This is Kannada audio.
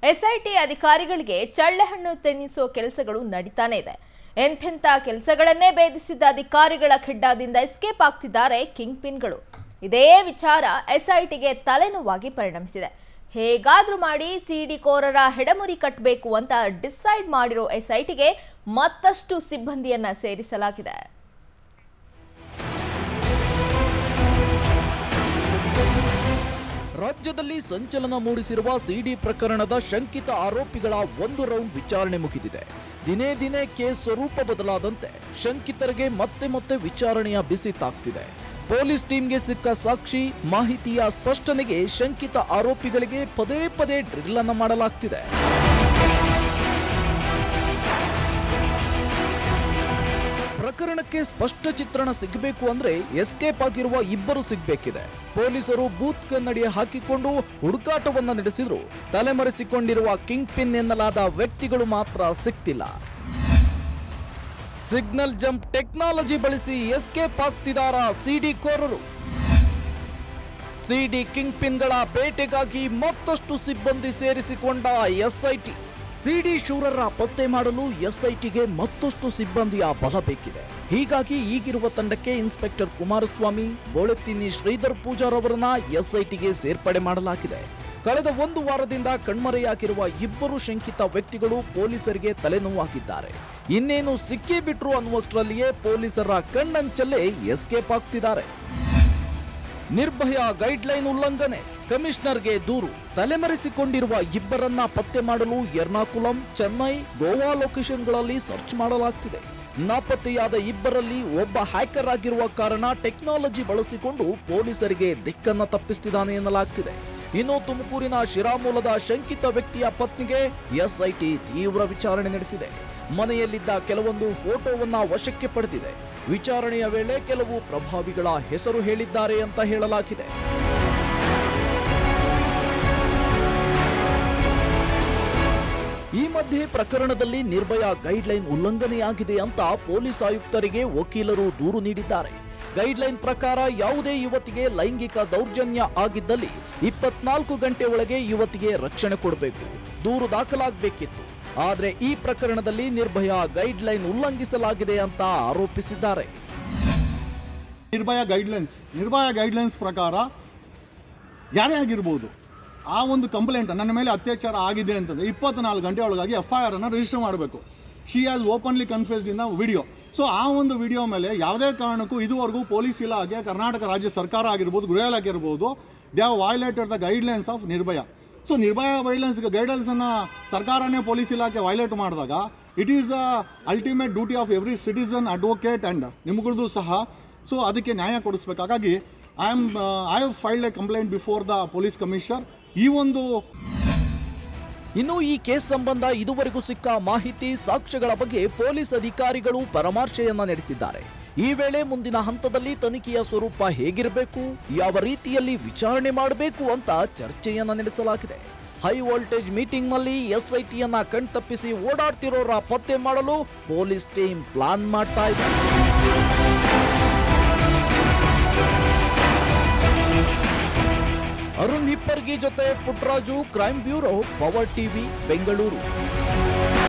ಎಸ್ಐಟಿ ಅಧಿಕಾರಿಗಳಿಗೆ ಚಳ್ಳೆಹಣ್ಣು ತಿನ್ನಿಸೋ ಕೆಲಸಗಳು ನಡೀತಾನೆ ಇದೆ ಎಂಥೆಂಥ ಕೆಲಸಗಳನ್ನೇ ಭೇದಿಸಿದ್ದ ಅಧಿಕಾರಿಗಳ ಖೆಡ್ಡಾದಿಂದ ಎಸ್ಕೇಪ್ ಆಗ್ತಿದ್ದಾರೆ ಕಿಂಗ್ ಪಿನ್ಗಳು ಇದೇ ವಿಚಾರ ಎಸ್ಐಟಿಗೆ ತಲೆನೋವಾಗಿ ಪರಿಣಮಿಸಿದೆ ಹೇಗಾದ್ರೂ ಮಾಡಿ ಸಿಡಿ ಕೋರರ ಹೆಡಮುರಿ ಕಟ್ಟಬೇಕು ಅಂತ ಡಿಸೈಡ್ ಮಾಡಿರೋ ಎಸ್ಐಟಿಗೆ ಮತ್ತಷ್ಟು ಸಿಬ್ಬಂದಿಯನ್ನ ಸೇರಿಸಲಾಗಿದೆ ರಾಜ್ಯದಲ್ಲಿ ಸಂಚಲನ ಮೂಡಿಸಿರುವ ಸಿಡಿ ಪ್ರಕರಣದ ಶಂಕಿತ ಆರೋಪಿಗಳ ಒಂದು ರೌಂಡ್ ವಿಚಾರಣೆ ಮುಗಿದಿದೆ ದಿನೇ ದಿನೇ ಕೇಸ್ ಸ್ವರೂಪ ಬದಲಾದಂತೆ ಶಂಕಿತರಿಗೆ ಮತ್ತೆ ಮತ್ತೆ ವಿಚಾರಣೆಯ ಬಿಸಿ ತಾಕ್ತಿದೆ ಪೊಲೀಸ್ ಟೀಮ್ಗೆ ಸಿಕ್ಕ ಸಾಕ್ಷಿ ಮಾಹಿತಿಯ ಸ್ಪಷ್ಟನೆಗೆ ಶಂಕಿತ ಆರೋಪಿಗಳಿಗೆ ಪದೇ ಪದೇ ಡ್ರಿಲ್ ಅನ್ನ ಮಾಡಲಾಗ್ತಿದೆ ಪ್ರಕರಣಕ್ಕೆ ಸ್ಪಷ್ಟ ಚಿತ್ರಣ ಸಿಗಬೇಕು ಅಂದ್ರೆ ಎಸ್ಕೇಪ್ ಆಗಿರುವ ಇಬ್ಬರು ಸಿಗ್ಬೇಕಿದೆ ಪೊಲೀಸರು ಬೂತ್ ಕನ್ನಡಿಯ ಹಾಕಿಕೊಂಡು ಹುಡುಕಾಟವನ್ನ ನಡೆಸಿದ್ರು ತಲೆಮರೆಸಿಕೊಂಡಿರುವ ಕಿಂಗ್ ಪಿನ್ ಎನ್ನಲಾದ ವ್ಯಕ್ತಿಗಳು ಮಾತ್ರ ಸಿಕ್ತಿಲ್ಲ ಸಿಗ್ನಲ್ ಜಂಪ್ ಟೆಕ್ನಾಲಜಿ ಬಳಸಿ ಎಸ್ಕೇಪ್ ಆಗ್ತಿದಾರ ಸಿಡಿ ಕೋರರು ಸಿಡಿ ಕಿಂಗ್ ಪಿನ್ಗಳ ಬೇಟೆಗಾಗಿ ಮತ್ತಷ್ಟು ಸಿಬ್ಬಂದಿ ಸೇರಿಸಿಕೊಂಡ ಎಸ್ಐಟಿ ಸಿಡಿ ಶೂರರ ಪತ್ತೆ ಮಾಡಲು ಎಸ್ಐಟಿಗೆ ಮತ್ತಷ್ಟು ಸಿಬ್ಬಂದಿಯ ಬಲ ಬೇಕಿದೆ ಹೀಗಾಗಿ ಈಗಿರುವ ತಂಡಕ್ಕೆ ಇನ್ಸ್ಪೆಕ್ಟರ್ ಕುಮಾರಸ್ವಾಮಿ ಬೋಳೆತ್ತಿನಿ ಶ್ರೀಧರ್ ಪೂಜಾರ್ ಅವರನ್ನ ಎಸ್ಐಟಿಗೆ ಸೇರ್ಪಡೆ ಮಾಡಲಾಗಿದೆ ಕಳೆದ ಒಂದು ವಾರದಿಂದ ಕಣ್ಮರೆಯಾಗಿರುವ ಇಬ್ಬರು ಶಂಕಿತ ವ್ಯಕ್ತಿಗಳು ಪೊಲೀಸರಿಗೆ ತಲೆನೋವಾಗಿದ್ದಾರೆ ಇನ್ನೇನು ಸಿಕ್ಕೇ ಬಿಟ್ರು ಅನ್ನುವಷ್ಟರಲ್ಲಿಯೇ ಪೊಲೀಸರ ಕಣ್ಣಂಚಲ್ಲೇ ಎಸ್ಕೇಪ್ ಆಗ್ತಿದ್ದಾರೆ ನಿರ್ಭಯ ಗೈಡ್ಲೈನ್ ಉಲ್ಲಂಘನೆ ಕಮಿಷನರ್ಗೆ ದೂರು ತಲೆಮರೆಸಿಕೊಂಡಿರುವ ಇಬ್ಬರನ್ನ ಪತ್ತೆ ಮಾಡಲು ಎರ್ನಾಕುಲಂ ಚೆನ್ನೈ ಗೋವಾ ಲೊಕೇಶನ್ಗಳಲ್ಲಿ ಸರ್ಚ್ ಮಾಡಲಾಗ್ತಿದೆ ನಾಪತ್ತೆಯಾದ ಇಬ್ಬರಲ್ಲಿ ಒಬ್ಬ ಹ್ಯಾಕರ್ ಆಗಿರುವ ಕಾರಣ ಟೆಕ್ನಾಲಜಿ ಬಳಸಿಕೊಂಡು ಪೊಲೀಸರಿಗೆ ದಿಕ್ಕನ್ನ ತಪ್ಪಿಸ್ತಿದ್ದಾನೆ ಎನ್ನಲಾಗ್ತಿದೆ ಇನ್ನು ತುಮಕೂರಿನ ಶಿರಾಮೂಲದ ಶಂಕಿತ ವ್ಯಕ್ತಿಯ ಪತ್ನಿಗೆ ಎಸ್ಐಟಿ ತೀವ್ರ ವಿಚಾರಣೆ ನಡೆಸಿದೆ ಮನೆಯಲ್ಲಿದ್ದ ಕೆಲವೊಂದು ಫೋಟೋವನ್ನ ವಶಕ್ಕೆ ಪಡೆದಿದೆ ವಿಚಾರಣೆಯ ವೇಳೆ ಕೆಲವು ಪ್ರಭಾವಿಗಳ ಹೆಸರು ಹೇಳಿದ್ದಾರೆ ಅಂತ ಹೇಳಲಾಗಿದೆ ಈ ಮಧ್ಯೆ ಪ್ರಕರಣದಲ್ಲಿ ನಿರ್ಭಯ ಗೈಡ್ಲೈನ್ ಉಲ್ಲಂಘನೆಯಾಗಿದೆ ಅಂತ ಪೊಲೀಸ್ ಆಯುಕ್ತರಿಗೆ ವಕೀಲರು ದೂರು ನೀಡಿದ್ದಾರೆ ಗೈಡ್ಲೈನ್ ಪ್ರಕಾರ ಯಾವುದೇ ಯುವತಿಗೆ ಲೈಂಗಿಕ ದೌರ್ಜನ್ಯ ಆಗಿದ್ದಲ್ಲಿ ಇಪ್ಪತ್ನಾಲ್ಕು ಗಂಟೆ ಒಳಗೆ ಯುವತಿಗೆ ರಕ್ಷಣೆ ಕೊಡಬೇಕು ದೂರು ದಾಖಲಾಗಬೇಕಿತ್ತು ಆದ್ರೆ ಈ ಪ್ರಕರಣದಲ್ಲಿ ನಿರ್ಭಯ ಗೈಡ್ಲೈನ್ ಉಲ್ಲಂಘಿಸಲಾಗಿದೆ ಅಂತ ಆರೋಪಿಸಿದ್ದಾರೆ ನಿರ್ಭಯ ಗೈಡ್ಲೈನ್ಸ್ ನಿರ್ಭಯ ಗೈಡ್ಲೈನ್ಸ್ ಪ್ರಕಾರ ಯಾರೇ ಆಗಿರ್ಬೋದು ಆ ಒಂದು ಕಂಪ್ಲೇಂಟ್ ನನ್ನ ಮೇಲೆ ಅತ್ಯಾಚಾರ ಆಗಿದೆ ಅಂತಂದರೆ ಇಪ್ಪತ್ನಾಲ್ಕು ಗಂಟೆ ಒಳಗಾಗಿ ಎಫ್ ಐ ಆರನ್ನು ರಿಜಿಸ್ಟರ್ ಮಾಡಬೇಕು she has openly confused in the video so ಆ ಒಂದು ವಿಡಿಯೋ ಮೇಲೆ ಯಾವುದೇ ಕಾರಣಕ್ಕೂ ಇದುವರೆಗೂ ಪೊಲೀಸ್ ಇಲಾಖೆ ಕರ್ನಾಟಕ ರಾಜ್ಯ ಸರ್ಕಾರ ಆಗಿರ್ಬೋದು ಗೃಹ ಇಲಾಖೆ ಇರ್ಬೋದು they have violated the guidelines of Nirbhaya so Nirbhaya guidelines ಗೈಡ್ಲೈನ್ಸನ್ನು ಸರ್ಕಾರನೇ ಪೊಲೀಸ್ ಇಲಾಖೆ ವೈಲೇಟ್ ಮಾಡಿದಾಗ it is the ultimate duty of every citizen advocate and ನಿಮ್ಗಳದ್ದು ಸಹ ಸೊ ಅದಕ್ಕೆ ನ್ಯಾಯ ಕೊಡಿಸ್ಬೇಕು ಹಾಗಾಗಿ I am I have filed a complaint before the police commissioner ಈ ಒಂದು ಇನ್ನು ಈ ಕೇಸ್ ಸಂಬಂಧ ಇದುವರೆಗೂ ಸಿಕ್ಕ ಮಾಹಿತಿ ಸಾಕ್ಷ್ಯಗಳ ಬಗ್ಗೆ ಪೊಲೀಸ್ ಅಧಿಕಾರಿಗಳು ಪರಾಮರ್ಶೆಯನ್ನ ನಡೆಸಿದ್ದಾರೆ ಈ ವೇಳೆ ಮುಂದಿನ ಹಂತದಲ್ಲಿ ತನಿಖೆಯ ಸ್ವರೂಪ ಹೇಗಿರಬೇಕು ಯಾವ ರೀತಿಯಲ್ಲಿ ವಿಚಾರಣೆ ಮಾಡಬೇಕು ಅಂತ ಚರ್ಚೆಯನ್ನ ನಡೆಸಲಾಗಿದೆ ಹೈ ವೋಲ್ಟೇಜ್ ಮೀಟಿಂಗ್ನಲ್ಲಿ ಎಸ್ಐಟಿಯನ್ನ ಕಣ್ತಪ್ಪಿಸಿ ಓಡಾಡ್ತಿರೋರ ಪತ್ತೆ ಮಾಡಲು ಪೊಲೀಸ್ ಟೀಮ್ ಪ್ಲಾನ್ ಮಾಡ್ತಾ ಇದೆ ಅರುಣ್ ಹಿಪ್ಪರ್ಗಿ ಜೊತೆ Putraju crime bureau power TV Bengaluru